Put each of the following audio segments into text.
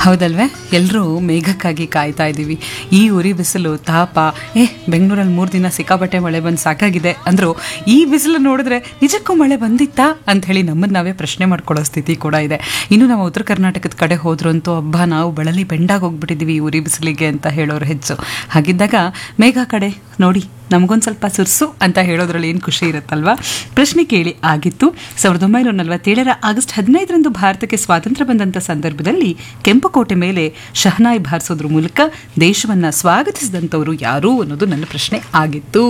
ಹೌದಲ್ವೇ ಎಲ್ಲರೂ ಮೇಘಕ್ಕಾಗಿ ಕಾಯ್ತಾ ಇದ್ದೀವಿ ಈ ಉರಿ ಬಿಸಿಲು ತಾಪ ಏ ಬೆಂಗಳೂರಲ್ಲಿ ಮೂರು ದಿನ ಸಿಕ್ಕಾಪಟ್ಟೆ ಮಳೆ ಬಂದು ಸಾಕಾಗಿದೆ ಅಂದ್ರು ಈ ಬಿಸಿಲು ನೋಡಿದ್ರೆ ನಿಜಕ್ಕೂ ಮಳೆ ಬಂದಿತ್ತಾ ಅಂತ ಹೇಳಿ ನಮ್ಮನ್ನು ನಾವೇ ಪ್ರಶ್ನೆ ಮಾಡ್ಕೊಳ್ಳೋ ಸ್ಥಿತಿ ಕೂಡ ಇದೆ ಇನ್ನು ನಾವು ಉತ್ತರ ಕರ್ನಾಟಕದ ಕಡೆ ಹೋದ್ರಂತೂ ಹಬ್ಬ ನಾವು ಬಳಲಿ ಬೆಂಡಾಗಿ ಹೋಗ್ಬಿಟ್ಟಿದ್ದೀವಿ ಈ ಉರಿ ಬಿಸಿಲಿಗೆ ಅಂತ ಹೇಳೋರು ಹೆಚ್ಚು ಹಾಗಿದ್ದಾಗ ಮೇಘ ಕಡೆ ನೋಡಿ ನಮಗೊಂದು ಸ್ವಲ್ಪ ಸುರ್ಸು ಅಂತ ಹೇಳೋದ್ರಲ್ಲಿ ಏನು ಖುಷಿ ಇರುತ್ತಲ್ವಾ ಪ್ರಶ್ನೆ ಕೇಳಿ ಆಗಿತ್ತು ಸಾವಿರದ ಒಂಬೈನೂರ ನಲವತ್ತೇಳರ ಆಗಸ್ಟ್ ಹದಿನೈದರಂದು ಭಾರತಕ್ಕೆ ಸ್ವಾತಂತ್ರ್ಯ ಬಂದಂಥ ಸಂದರ್ಭದಲ್ಲಿ ಕೆಂಪುಕೋಟೆ ಮೇಲೆ ಶಹನಾಯಿ ಬಾರಿಸೋದ್ರ ಮೂಲಕ ದೇಶವನ್ನ ಸ್ವಾಗತಿಸಿದಂಥವರು ಯಾರು ಅನ್ನೋದು ನನ್ನ ಪ್ರಶ್ನೆ ಆಗಿತ್ತು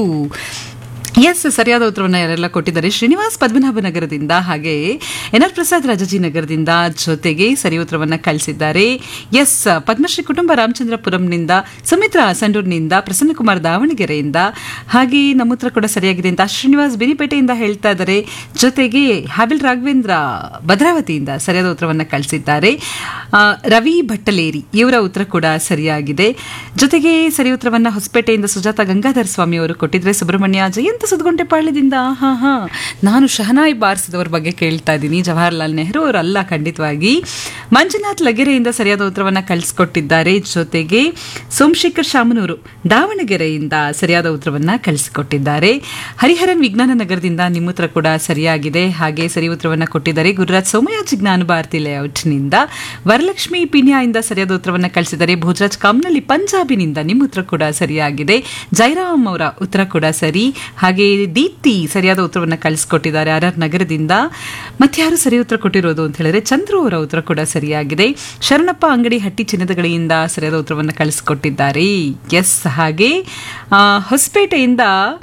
ಎಸ್ ಸರಿಯಾದ ಉತ್ತರವನ್ನು ಯಾರೆಲ್ಲ ಕೊಟ್ಟಿದ್ದಾರೆ ಶ್ರೀನಿವಾಸ್ ಪದ್ಮನಾಭ ನಗರದಿಂದ ಹಾಗೆ ಎನ್ ಆರ್ ಪ್ರಸಾದ್ ರಾಜಾಜಿ ನಗರದಿಂದ ಜೊತೆಗೆ ಸರಿ ಉತ್ತರವನ್ನ ಕಳಿಸಿದ್ದಾರೆ ಎಸ್ ಪದ್ಮಶ್ರೀ ಕುಟುಂಬ ರಾಮಚಂದ್ರಪುರಂನಿಂದ ಸುಮಿತ್ರಾ ಸಂಡೂರ್ನಿಂದ ಪ್ರಸನ್ನಕುಮಾರ್ ದಾವಣಗೆರೆಯಿಂದ ಹಾಗೆ ನಮ್ಮ ಉತ್ತರ ಕೂಡ ಸರಿಯಾಗಿದೆ ಅಂತ ಶ್ರೀನಿವಾಸ್ ಬಿರಿಪೇಟೆಯಿಂದ ಹೇಳ್ತಾ ಇದ್ದಾರೆ ಜೊತೆಗೆ ಹಾಬಿಲ್ ರಾಘವೇಂದ್ರ ಭದ್ರಾವತಿಯಿಂದ ಸರಿಯಾದ ಉತ್ತರವನ್ನು ಕಳಿಸಿದ್ದಾರೆ ಆ, ರವಿ ಭಟ್ಟಲೇರಿ ಇವರ ಉತ್ತರ ಕೂಡ ಸರಿಯಾಗಿದೆ ಜೊತೆಗೆ ಸರಿ ಉತ್ತರವನ್ನ ಹೊಸಪೇಟೆಯಿಂದ ಸುಜಾತ ಗಂಗಾಧರ ಸ್ವಾಮಿ ಅವರು ಕೊಟ್ಟಿದ್ರೆ ಸುಬ್ರಹ್ಮಣ್ಯ ಜಯಂತ ಸುದ್ಗುಂಟೆಪಾಳ್ಯದಿಂದ ಹಾ ಹಾ ನಾನು ಶಹನಾಯಿ ಬಾರಿಸಿದವ್ರ ಬಗ್ಗೆ ಕೇಳ್ತಾ ಇದ್ದೀನಿ ಜವಾಹರ್ಲಾಲ್ ನೆಹರು ಅವರಲ್ಲ ಖಂಡಿತವಾಗಿ ಮಂಜುನಾಥ್ ಲಗೆರೆಯಿಂದ ಸರಿಯಾದ ಉತ್ತರವನ್ನ ಕಳಿಸ್ಕೊಟ್ಟಿದ್ದಾರೆ ಜೊತೆಗೆ ಸೋಮಶೇಖರ್ ಶಾಮನೂರು ದಾವಣಗೆರೆಯಿಂದ ಸರಿಯಾದ ಉತ್ತರವನ್ನ ಕಳಿಸಿಕೊಟ್ಟಿದ್ದಾರೆ ಹರಿಹರನ್ ವಿಜ್ಞಾನ ನಗರದಿಂದ ನಿಮ್ಮ ಉತ್ತರ ಕೂಡ ಸರಿಯಾಗಿದೆ ಹಾಗೆ ಸರಿ ಉತ್ತರವನ್ನ ಕೊಟ್ಟಿದ್ದಾರೆ ಗುರುರಾಜ್ ಸೋಮಯಾಜಿ ಜ್ಞಾನ ಭಾರತಿ ಲೇಔಟ್ನಿಂದ ವರಲಕ್ಷ್ಮಿ ಪಿನ್ಯಾಯಿಂದ ಸರಿಯಾದ ಉತ್ತರವನ್ನ ಕಳಿಸಿದ್ದಾರೆ ಭೋಜರಾಜ್ ಕಾಮ್ನಳ್ಳಿ ಪಂಜಾಬಿನಿಂದ ನಿಮ್ಮ ಉತ್ತರ ಕೂಡ ಸರಿಯಾಗಿದೆ ಜೈರಾಮ್ ಅವರ ಉತ್ತರ ಕೂಡ ಸರಿ ಹಾಗೆ ದೀಪ್ತಿ ಸರಿಯಾದ ಉತ್ತರವನ್ನ ಕಳಿಸ್ಕೊಟ್ಟಿದ್ದಾರೆ ಆರ್ ಆರ್ ನಗರದಿಂದ ಮತ್ಯಾರು ಸರಿ ಉತ್ತರ ಕೊಟ್ಟಿರೋದು ಅಂತ ಹೇಳಿದ್ರೆ ಚಂದ್ರು ಅವರ ಉತ್ತರ ಕೂಡ ಸರಿಯಾಗಿದೆ ಶರಣಪ್ಪ ಅಂಗಡಿ ಹಟ್ಟಿ ಚಿನ್ನದ ಗಡಿಯಿಂದ ಸರಿಯಾದ ಉತ್ತರವನ್ನು ಕಳಿಸ್ಕೊಟ್ಟಿದ್ದಾರೆ ಎಸ್ ಹಾಗೆ ಆ, ಹೊಸಪೇಟೆಯಿಂದ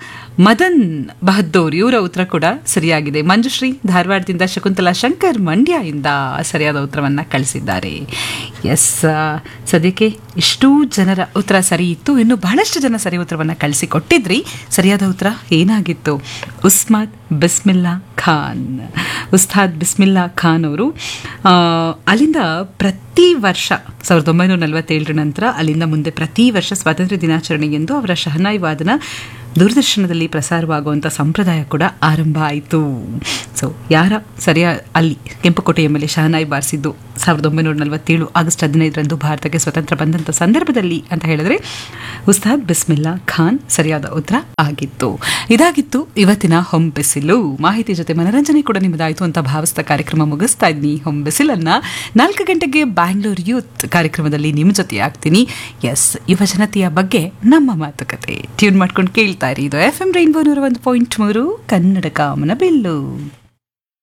ಮದನ್ ಬಹದ್ದೂರ್ ಇವರ ಉತ್ತರ ಕೂಡ ಸರಿಯಾಗಿದೆ ಮಂಜುಶ್ರೀ ಧಾರವಾಡದಿಂದ ಶಕುಂತಲಾ ಶಂಕರ್ ಮಂಡ್ಯ ಇಂದ ಸರಿಯಾದ ಉತ್ತರವನ್ನ ಕಳಿಸಿದ್ದಾರೆ ಎಸ್ ಸದ್ಯಕ್ಕೆ ಇಷ್ಟೂ ಜನರ ಉತ್ತರ ಸರಿ ಇತ್ತು ಇನ್ನು ಬಹಳಷ್ಟು ಜನ ಸರಿ ಉತ್ತರವನ್ನ ಕಳಿಸಿಕೊಟ್ಟಿದ್ರಿ ಸರಿಯಾದ ಉತ್ತರ ಏನಾಗಿತ್ತು ಉಸ್ಮಾದ್ ಬಿಸ್ಮಿಲ್ಲಾ ಖಾನ್ ಉಸ್ತಾದ್ ಬಿಸ್ಮಿಲ್ಲಾ ಖಾನ್ ಅವರು ಆ, ಅಲ್ಲಿಂದ ಪ್ರತಿ ವರ್ಷ ಸಾವಿರದ ಒಂಬೈನೂರ ನಲವತ್ತೇಳರ ನಂತರ ಅಲ್ಲಿಂದ ಮುಂದೆ ಪ್ರತಿ ವರ್ಷ ಸ್ವಾತಂತ್ರ್ಯ ದಿನಾಚರಣೆ ಎಂದು ಅವರ ಶಹನಾಯಿ ವಾದನ ದೂರದರ್ಶನದಲ್ಲಿ ಪ್ರಸಾರವಾಗುವಂಥ ಸಂಪ್ರದಾಯ ಕೂಡ ಆರಂಭ ಆಯಿತು ಸೊ ಯಾರ ಸರಿಯ ಅಲ್ಲಿ ಕೆಂಪುಕೋಟೆಯ ಮೇಲೆ ಶಹನಾಯಿ ಬಾರಿಸಿದ್ದು ಸಾವಿರದ ಒಂಬೈನೂರ ನಲವತ್ತೇಳು ಆಗಸ್ಟ್ ಹದಿನೈದರಂದು ಭಾರತಕ್ಕೆ ಸ್ವತಂತ್ರ ಬಂದಂಥ ಸಂದರ್ಭದಲ್ಲಿ ಅಂತ ಹೇಳಿದ್ರೆ ಉಸ್ತಾದ್ ಬಿಸ್ಮಿಲ್ಲಾ ಖಾನ್ ಸರಿಯಾದ ಉತ್ತರ ಆಗಿತ್ತು ಇದಾಗಿತ್ತು ಇವತ್ತಿನ ಹೊಂಬೆಸಿಲು ಮಾಹಿತಿ ಜೊತೆ ಮನರಂಜನೆ ಕೂಡ ನಿಮ್ಮದಾಯಿತು ಅಂತ ಭಾವಿಸಿದ ಕಾರ್ಯಕ್ರಮ ಮುಗಿಸ್ತಾ ಇದ್ದೀನಿ ಹೊಂಬೆಸಿಲನ್ನ ನಾಲ್ಕು ಗಂಟೆಗೆ ಬ್ಯಾಂಗ್ಳೂರ್ ಯೂತ್ ಕಾರ್ಯಕ್ರಮದಲ್ಲಿ ನಿಮ್ಮ ಜೊತೆ ಆಗ್ತೀನಿ ಎಸ್ ಯುವ ಜನತೆಯ ಬಗ್ಗೆ ನಮ್ಮ ಮಾತುಕತೆ ಟ್ಯೂನ್ ಮಾಡ್ಕೊಂಡು ಕೇಳ್ತಾ ಇರಿ ಇದು ಎಫ್ ಎಂ ರೈನ್ಬೋ ನೂರ ಒಂದು ಪಾಯಿಂಟ್ ಮೂರು ಕನ್ನಡ ಕಾಮನ ಬಿಲ್ಲು